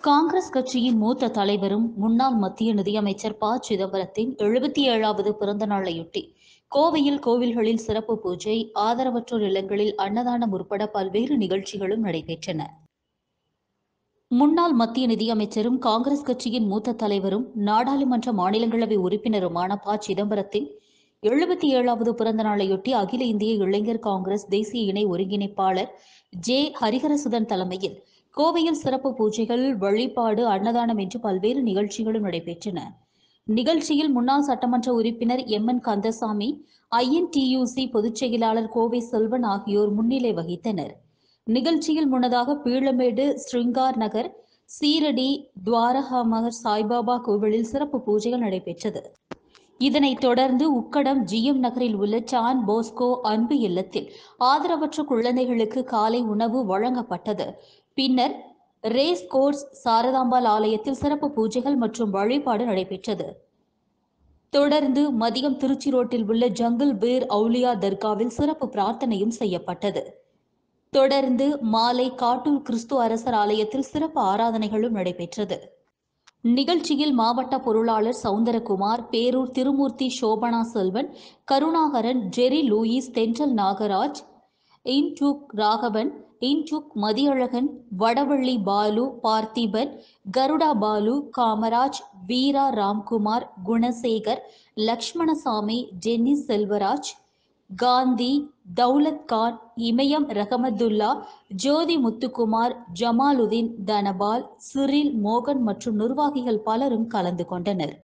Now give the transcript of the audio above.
காங்கிரஸ் கட்சியின் மூத்த தலைவரும் முன்னாள் மத்திய நிதியமைச்சர் ப சிதம்பரத்தின் எழுபத்தி ஏழாவது பிறந்த நாளையொட்டி கோவையில் கோவில்களில் சிறப்பு பூஜை ஆதரவற்றோர் இல்லங்களில் அன்னதானம் உட்பட பல்வேறு நிகழ்ச்சிகளும் நடைபெற்றன முன்னாள் மத்திய நிதியமைச்சரும் காங்கிரஸ் கட்சியின் மூத்த தலைவரும் நாடாளுமன்ற மாநிலங்களவை உறுப்பினருமான ப சிதம்பரத்தின் எழுபத்தி ஏழாவது பிறந்த நாளையொட்டி அகில இந்திய இளைஞர் காங்கிரஸ் தேசிய இணை ஒருங்கிணைப்பாளர் ஜே ஹரிஹரசுதன் தலைமையில் கோவையில் சிறப்பு பூஜைகள் வழிபாடு அன்னதானம் என்று பல்வேறு நிகழ்ச்சிகளும் நடைபெற்றன நிகழ்ச்சியில் முன்னாள் சட்டமன்ற உறுப்பினர் எம் என் கந்தசாமி ஐஎன்டியூசி பொதுச் செயலாளர் கோவை செல்வன் ஆகியோர் முன்னிலை வகித்தனர் நிகழ்ச்சியில் முன்னதாக பீளமேடு ஸ்ருங்கார் நகர் சீரடி துவாரகாமகர் சாய்பாபா கோவிலில் சிறப்பு பூஜைகள் நடைபெற்றது இதனைத் தொடர்ந்து உக்கடம் ஜிஎம் நகரில் உள்ள சான் போஸ்கோ அன்பு இல்லத்தில் ஆதரவற்ற குழந்தைகளுக்கு காலை உணவு வழங்கப்பட்டது பின்னர் ரேஸ் கோர்ஸ் சாரதாம்பாள் ஆலயத்தில் சிறப்பு பூஜைகள் மற்றும் வழிபாடு நடைபெற்றது தொடர்ந்து மதியம் திருச்சி ரோட்டில் உள்ள ஜங்கிள் பீர் அவுலியா தர்காவில் சிறப்பு பிரார்த்தனையும் செய்யப்பட்டது தொடர்ந்து மாலை காட்டூர் கிறிஸ்து அரசர் ஆலயத்தில் சிறப்பு ஆராதனைகளும் நடைபெற்றது நிகழ்ச்சியில் மாவட்ட பொருளாளர் Soundarakumar Perur Thirumoorthy Sobana Selvan Karunakaran Jerry Louis Thendral Nagaraj INTUC Raghavan INTUC Mathiyazhagan Vadavalli Balu Parthiban Garuda Balu Kamaraj Veera Ramkumar Gunasekar Lakshmanasamy Dennis Selvaraj Gandhi Daulat Khan Imayam Rahamathulla Jothi Muthukumar Jamaludeen Dhanapal Cyril மோகன் மற்றும் நிர்வாகிகள் பலரும் கலந்து கொண்டனர்